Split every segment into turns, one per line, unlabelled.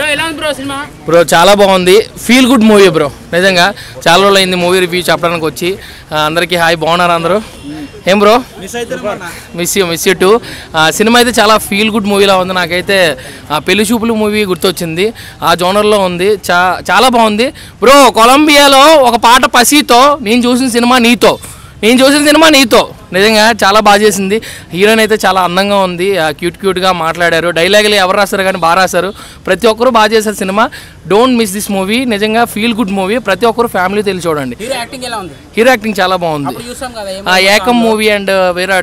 ఎలా ఉంది bro cinema
bro చాలా బాగుంది ఫీల్ గుడ్ మూవీ బ్రో నిజంగా చాలా రోజులు అయింది మూవీ రివ్యూ చెప్పడానికి వచ్చి ఆ, అందరికీ హాయ్ బాగున్నారు అందరూ ఏం bro miss you miss you too cinema అయితే చాలా ఫీల్ గుడ్ మూవీలా ఉంది నాకైతే ఆ, పెళ్లి చూపులు మూవీ గుర్తొచ్చింది ఆ జోనర్లో ఉంది చా చాలా బాగుంది బ్రో కొలంబియాలో ఒక పాట పసితో నేను చూసిన సినిమా నీతో నేను చూసిన సినిమా నీతో నిజంగా చాలా బాగా చేసింది హీరోయిన్ అయితే చాలా అందంగా ఉంది ఆ, క్యూట్ క్యూట్గా మాట్లాడారు డైలాగులు ఎవరు రాశారు కానీ బాగా రాశారు ప్రతి ఒక్కరు బాగా చేశారు cinema don't miss this movie నిజంగా ఫీల్ గుడ్ మూవీ ప్రతి ఒక్కరు ఫ్యామిలీ తెలిసి చూడండి
హీరో యాక్టింగ్ ఎలా ఉంది
హీరో యాక్టింగ్ చాలా బాగుంది
ఇప్పుడు చూసాం కదా ఏం
ఆ ఏకం మూవీ అండ్ వేరే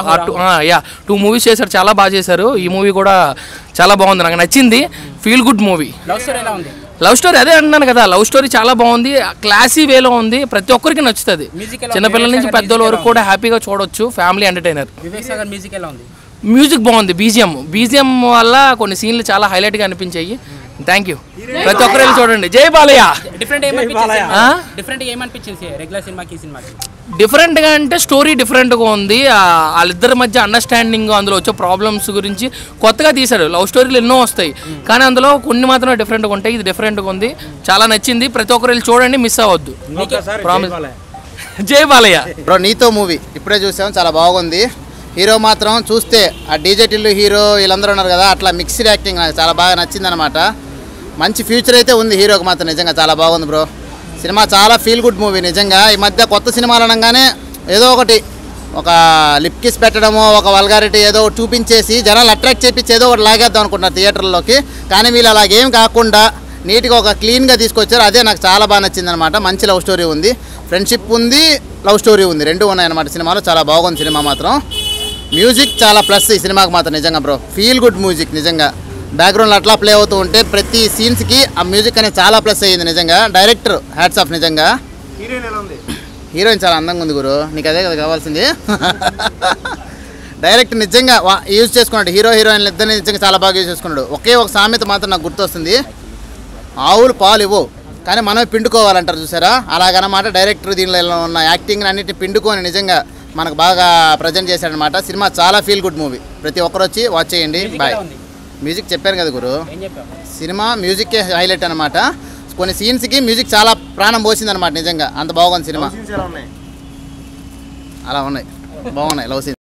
యా టూ మూవీస్ చేశారు చాలా బాగా చేశారు ఈ మూవీ కూడా చాలా బాగుంది నాకు నచ్చింది feel good movie
love story ఎలా ఉంది
లవ్ స్టోరీ అదే అంటున్నాను కదా లవ్ స్టోరీ చాలా బాగుంది క్లాసీ వేలో ఉంది ప్రతి ఒక్కరికి నచ్చుతుంది
Music ఎలా
చిన్నపిల్లల
ఉంది?
నుంచి
వివేక్
పెద్దోళ్ళ
సాగర్
వరకు కూడా హ్యాపీగా చూడొచ్చు family entertainer
Vivek Sagar music ఎలా ఉంది
మ్యూజిక్ బాగుంది బీజిఎం బీజిఎం వల్ల కొన్ని సీన్లు చాలా హైలైట్గా అనిపించాయి థ్యాంక్ యూ ప్రతి ఒక్కరు వెళ్ళి చూడండి జై బాలయ్య
డిఫరెంట్ ఏమనిపించింది
ఆ?
డిఫరెంట్ ఏమనిపించింది రెగ్యులర్ సినిమాకి ఈ సినిమాకి
డిఫరెంట్గా అంటే స్టోరీ డిఫరెంట్గా ఉంది ఆ, వాళ్ళిద్దరి మధ్య అండర్స్టాండింగ్ అందులో వచ్చే ప్రాబ్లమ్స్ గురించి కొత్తగా తీశాడు లవ్ స్టోరీలు ఎన్నో వస్తాయి కానీ అందులో కొన్ని మాత్రమే డిఫరెంట్గా ఉంటాయి ఇది డిఫరెంట్గా ఉంది చాలా నచ్చింది ప్రతి ఒక్కరు వెళ్ళి చూడండి మిస్ అవ్వద్దు ప్రామిస్ జై బాలయ్య
బ్రో నీతో మూవీ ఇప్పుడే చూసాం చాలా బాగుంది హీరో మాత్రం చూస్తే ఆ డీజే టిల్లు హీరో వీళ్ళందరూ ఉన్నారు కదా అట్లా మిక్స్డ్ యాక్టింగ్ నాకు చాలా బాగా నచ్చింది అనమాట మంచి ఫ్యూచర్ అయితే ఉంది హీరోకి మాత్రం నిజంగా చాలా బాగుంది బ్రో సినిమా చాలా ఫీల్ గుడ్ మూవీ నిజంగా ఈ మధ్య కొత్త సినిమాలు అనగానే ఏదో ఒకటి ఒక లిప్ కిస్ పెట్టడము ఒక వల్గారిటీ ఏదో ఒకటి చూపించేసి జనాలు అట్రాక్ట్ చేపించి ఏదో ఒకటి లాగేద్దాం అనుకుంటున్నారు థియేటర్లోకి కానీ వీళ్ళు అలాగేం కాకుండా నీట్గా ఒక క్లీన్గా తీసుకొచ్చారు అదే నాకు చాలా బాగా నచ్చింది అనమాట మంచి లవ్ స్టోరీ ఉంది ఫ్రెండ్షిప్ ఉంది లవ్ స్టోరీ ఉంది రెండు ఉన్నాయన్నమాట సినిమాలో చాలా బాగుంది సినిమా మాత్రం మ్యూజిక్ చాలా ప్లస్ ఈ సినిమాకి మాత్రం నిజంగా బ్రో ఫీల్ గుడ్ మ్యూజిక్ నిజంగా బ్యాక్గ్రౌండ్లో అట్లా ప్లే అవుతూ ఉంటే ప్రతి సీన్స్కి ఆ మ్యూజిక్ అనేది చాలా ప్లస్ అయ్యింది నిజంగా డైరెక్టర్ హ్యాట్స్ ఆఫ్ నిజంగా హీరోయిన్ చాలా అందంగా ఉంది గురు నీకు అదే కదా కావాల్సింది డైరెక్ట్ నిజంగా వా- యూజ్ చేసుకున్నాడు హీరో హీరోయిన్లు ఇద్దరిని నిజంగా చాలా బాగా యూజ్ చేసుకున్నాడు ఒకే ఒక సామెత మాత్రం నాకు గుర్తొస్తుంది ఆవులు పాలు ఇవ్వవు కానీ మనమే పిండుకోవాలంటారు చూసారా అలాగనమాట డైరెక్టర్ దీనిలో ఉన్న యాక్టింగ్ అన్నిటిని పిండుకొని నిజంగా మనకు బాగా ప్రజెంట్ చేశాడనమాట సినిమా చాలా ఫీల్ గుడ్ మూవీ ప్రతి ఒక్కరు వచ్చి వాచ్ చేయండి
Music
బాయ్
ఎలా ఉంది?
మ్యూజిక్ చెప్పాను కదా గురు
ఏం చెప్పావు
సినిమా మ్యూజిక్కే హైలైట్ అనమాట కొన్ని సీన్స్కి మ్యూజిక్ చాలా ప్రాణం పోసింది అనమాట నిజంగా అంత బాగుంది సినిమా అలా ఉన్నాయి బాగున్నాయి లవ్ సీన్